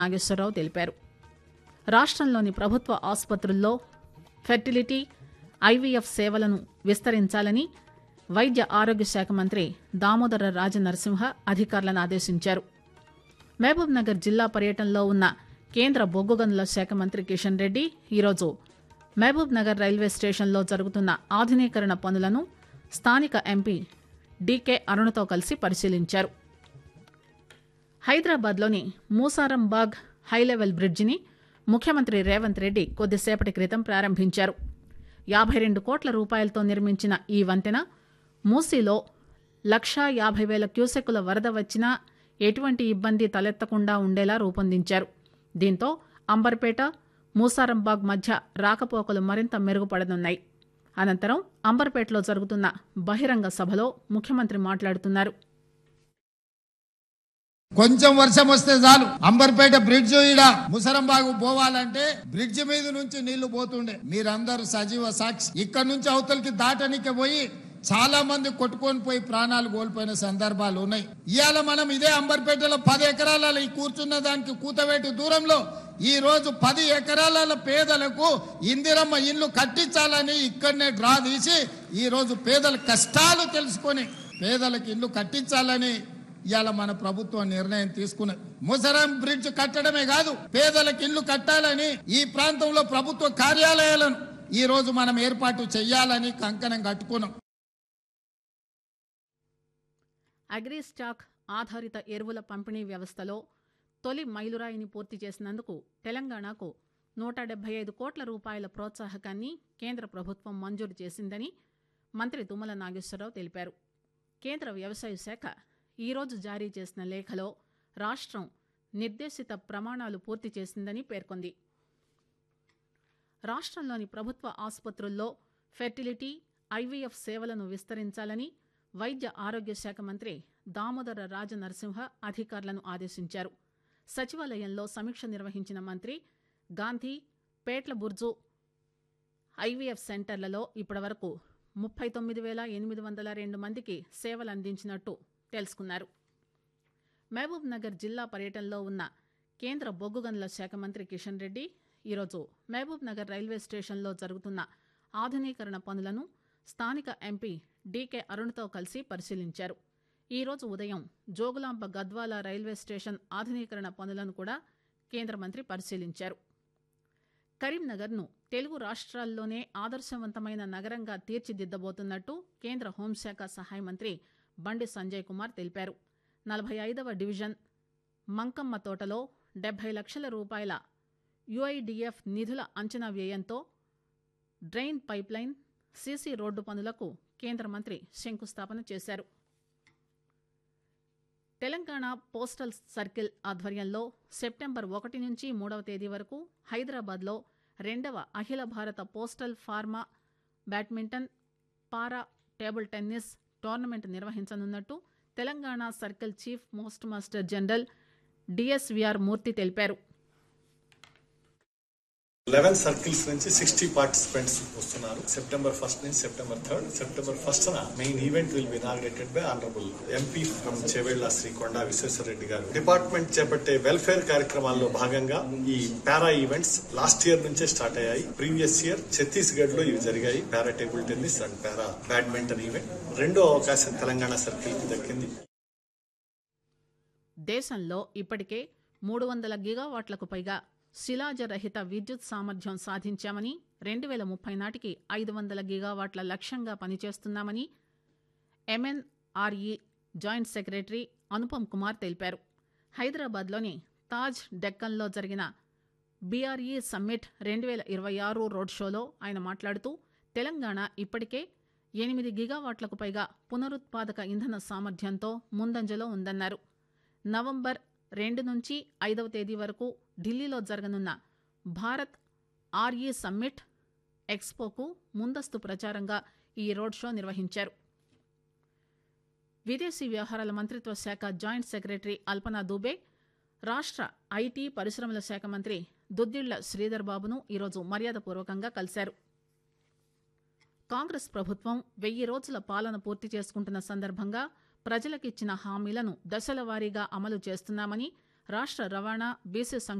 నాగేశ్వరరావు తెలిపారు రాష్ట్రంలోని ప్రభుత్వ ఆసుపత్రుల్లో ఫెర్టిలిటీ ఐవీఎఫ్ సేవలను విస్తరించాలని వైద్య ఆరోగ్య శాఖ మంత్రి దామోదర రాజనరసింహ అధికారులను ఆదేశించారు మహబూబ్ నగర్ జిల్లా పర్యటనలో ఉన్న కేంద్ర బొగ్గు గనుల శాఖ మంత్రి కిషన్ రెడ్డి ఈరోజు మహబూబ్ నగర్ రైల్వే స్టేషన్లో జరుగుతున్న ఆధునీకరణ పనులను స్థానిక ఎంపీ డీకే అరుణతో కలిసి పరిశీలించారు హైదరాబాద్లోని మూసారంబాగ్ హైలెవెల్ బ్రిడ్జిని ముఖ్యమంత్రి రేవంత్ రెడ్డి కొద్దిసేపటి క్రితం ప్రారంభించారు యాభై రెండు కోట్ల రూపాయలతో నిర్మించిన ఈ వంతెన మూసీలో లక్షా యాభై వేల క్యూసెక్కుల వరద వచ్చినా ఎటువంటి ఇబ్బంది తలెత్తకుండా ఉండేలా రూపొందించారు దీంతో అంబర్పేట మూసారంబాగ్ మధ్య రాకపోకలు మరింత మెరుగుపడనున్నాయి అనంతరం అంబర్పేటలో జరుగుతున్న బహిరంగ సభలో ముఖ్యమంత్రి మాట్లాడుతున్నారు కొంచెం వర్షం వస్తే చాలు అంబర్పేట బ్రిడ్జ్ ఈడ ముసరంబాగు పోవాలంటే బ్రిడ్జ్ మీద నుంచి నీళ్లు పోతుండే మీరందరూ సజీవ సాక్షి ఇక్కడ నుంచి అవతలికి దాటనికి పోయి చాలా మంది కొట్టుకొని పోయి ప్రాణాలు కోల్పోయిన సందర్భాలు ఉన్నాయి ఇవాళ మనం ఇదే అంబర్పేటలో పది ఎకరాల ఈ కూర్చున్న దానికి కూతవేటి దూరంలో ఈ రోజు పది ఎకరాల పేదలకు ఇందిరమ్మ ఇల్లు కట్టించాలని ఇక్కడనే డ్రా తీసి ఈ రోజు పేదల కష్టాలు తెలుసుకొని పేదలకు ఇల్లు కట్టించాలని ఇవాళ మన ప్రభుత్వం నిర్ణయం తీసుకున్నది ముసరం బ్రిడ్జ్ కట్టడమే కాదు పేదలకు ఇల్లు కట్టాలని ఈ ప్రాంతంలో ప్రభుత్వ కార్యాలయాలను ఈ రోజు మనం ఏర్పాటు చేయాలని కంకణం కట్టుకున్నాం అగ్రిస్టాక్ ఆధారిత ఎరువుల పంపిణీ వ్యవస్థలో తొలి మైలురాయిని పూర్తి చేసినందుకు తెలంగాణకు నూట డెబ్బై ఐదు కోట్ల రూపాయల ప్రోత్సాహకాన్ని కేంద్ర ప్రభుత్వం మంజూరు చేసిందని మంత్రి తుమ్మల నాగేశ్వరరావు తెలిపారు కేంద్ర వ్యవసాయ శాఖ ఈరోజు జారీ చేసిన లేఖలో రాష్ట్రం నిర్దేశిత ప్రమాణాలు పూర్తి చేసిందని పేర్కొంది రాష్ట్రంలోని ప్రభుత్వ ఆసుపత్రుల్లో ఫెర్టిలిటీ ఐవీఎఫ్ సేవలను విస్తరించాలని వైద్య ఆరోగ్య శాఖ మంత్రి దామోదర రాజనరసింహ అధికారులను ఆదేశించారు సచివాలయంలో సమీక్ష నిర్వహించిన మంత్రి గాంధీ పేట్ల బుర్జు ఐవీఎఫ్ సెంటర్లలో ఇప్పటివరకు ముప్పై తొమ్మిది వేల ఎనిమిది వందల రెండు మందికి సేవలు అందించినట్టు తెలుసుకున్నారు మహబూబ్ నగర్ జిల్లా పర్యటనలో ఉన్న కేంద్ర బొగ్గు గనుల శాఖ మంత్రి కిషన్ రెడ్డి ఈరోజు మహబూబ్ నగర్ రైల్వే స్టేషన్లో జరుగుతున్న ఆధునీకరణ పనులను స్థానిక ఎంపీ డీకే అరుణ్తో కలిసి పరిశీలించారు ఈరోజు ఉదయం జోగులాంబ గద్వాల రైల్వే స్టేషన్ ఆధునీకరణ పనులను కూడా కేంద్ర మంత్రి పరిశీలించారు కరీంనగర్ను తెలుగు రాష్ట్రాల్లోనే ఆదర్శవంతమైన నగరంగా తీర్చిదిద్దబోతున్నట్టు కేంద్ర హోంశాఖ సహాయ మంత్రి బండి సంజయ్ కుమార్ తెలిపారు నలభై ఐదవ డివిజన్ మంకమ్మ తోటలో డెబ్బై లక్షల రూపాయల యుఐడిఎఫ్ నిధుల అంచనా వ్యయంతో డ్రైన్ పైప్లైన్ సీసీ రోడ్డు పనులకు కేంద్ర మంత్రి శంకుస్థాపన చేశారు తెలంగాణ పోస్టల్ సర్కిల్ ఆధ్వర్యంలో సెప్టెంబర్ ఒకటి నుంచి మూడవ తేదీ వరకు హైదరాబాద్లో రెండవ అఖిల భారత postal pharma badminton para table tennis tournament నిర్వహించనున్నట్టు Telangana circle chief post master general DSVR Murthy తెలిపారు లెవెన్ సర్కిల్స్ నుంచి సిక్స్టీ పార్టిసిపెంట్స్ వస్తున్నారు సెప్టెంబర్ ఫస్ట్ నుంచి September third September first main event will be inaugurated by honourable MP from Chevella Srikonda Vishweshwara Reddy garu department చేపట్టే welfare కార్యక్రమాల్లో భాగంగా ఈ para events last year నుంచే start అయ్యాయి ప్రీవియస్ ఇయర్ ఛత్తీస్గఢ్ లో ఇవి జరిగాయి para table tennis and para badminton event రెండో అవకాశం తెలంగాణ సర్కిల్ కి దక్కింది దేశంలో ఇప్పటికే మూడు వందల గిగావాట్లకు పైగా శిలాజరహిత విద్యుత్ సామర్థ్యం సాధించామని రెండు వేల ముప్పై నాటికి ఐదు వందల గిగావాట్ల లక్ష్యంగా పనిచేస్తున్నామని MNRE joint secretary Anupam Kumar తెలిపారు హైదరాబాద్లోని తాజ్ డెక్కన్లో జరిగిన బీఆర్ఈ సమ్మిట్ రెండు వేల ఇరవై ఆరు రోడ్ షోలో ఆయన మాట్లాడుతూ తెలంగాణ ఇప్పటికే ఎనిమిది గిగావాట్లకు పైగా పునరుత్పాదక ఇంధన సామర్థ్యంతో ముందంజలో ఉందన్నారు నవంబర్ రెండు నుంచి ఐదవ తేదీ వరకు ఢిల్లీలో జరగనున్న భారత్ ఆర్ఈ సమ్మిట్ ఎక్స్పోకు ముందస్తు ప్రచారంగా ఈ రోడ్ షో నిర్వహించారు విదేశీ వ్యవహారాల మంత్రిత్వ శాఖ జాయింట్ సెక్రటరీ అల్పనా దూబే రాష్ట్ర ఐటీ పరిశ్రమల శాఖ మంత్రి దుద్దిళ్ల శ్రీధర్ బాబును ఈరోజు మర్యాదపూర్వకంగా కలిశారు కాంగ్రెస్ ప్రభుత్వం వెయ్యి రోజుల పాలన పూర్తి చేసుకుంటున్న సందర్భంగా ప్రజలకిచ్చిన హామీలను దశల వారీగా అమలు చేస్తున్నామని రాష్ట్ర రవాణా బీసీ